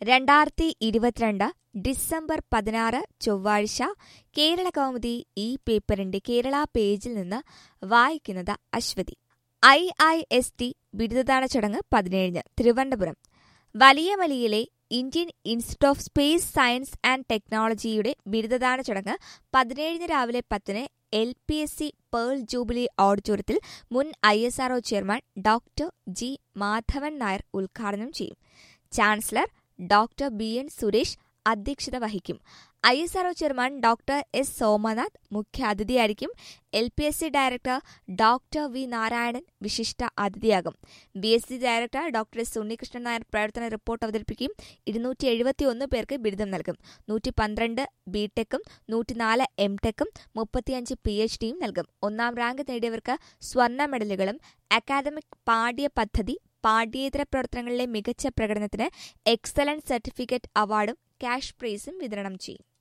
രണ്ടായിരത്തി ഇരുപത്തിരണ്ട് ഡിസംബർ പതിനാറ് ചൊവ്വാഴ്ച കേരള കൗമുദി ഈ പേപ്പറിന്റെ കേരള പേജിൽ നിന്ന് വായിക്കുന്നത് Aswathy I I S T ബിരുദദാന ചടങ്ങ് പതിനേഴിന് തിരുവനന്തപുരം വലിയ വലിയിലെ Indian institute of space science and ടെക്നോളജിയുടെ ബിരുദദാന ചടങ്ങ് പതിനേഴിന് രാവിലെ പത്തിന് L P S C pearl jubilee ഓഡിറ്റോറിയത്തിൽ മുൻ I S R O chairman doctor G Madhavan Nair ഉദ്ഘാടനം ചെയ്യും chancellor doctor B N Suresh അധ്യക്ഷത വഹിക്കും I S R O chairman doctor S Somanath മുഖ്യാതിഥിയായിരിക്കും L P S C director doctor V Narayanan വിശിഷ്ട അതിഥിയാകും B S C director doctor S Unnikrishnan Nair പ്രവർത്തന report അവതരിപ്പിക്കും ഇരുന്നൂറ്റി എഴുപത്തിയൊന്ന് പേർക്ക് ബിരുദം നൽകും നൂറ്റി പന്ത്രണ്ട് ബി ടെക്കും നൂറ്റിനാല് എം ടെക്കും മുപ്പത്തിയഞ്ച് പി എച്ച് ഡിയും നൽകും ഒന്നാം റാങ്ക് നേടിയവർക്ക് സ്വർണ്ണ മെഡലുകളും അക്കാദമിക് പാഠ്യ പദ്ധതി പാഠ്യേതര പ്രവർത്തനങ്ങളിലെ മികച്ച പ്രകടനത്തിന് എക്സലൻസ് സർട്ടിഫിക്കറ്റ് അവാർഡും ക്യാഷ് പ്രൈസും വിതരണം ചെയ്യും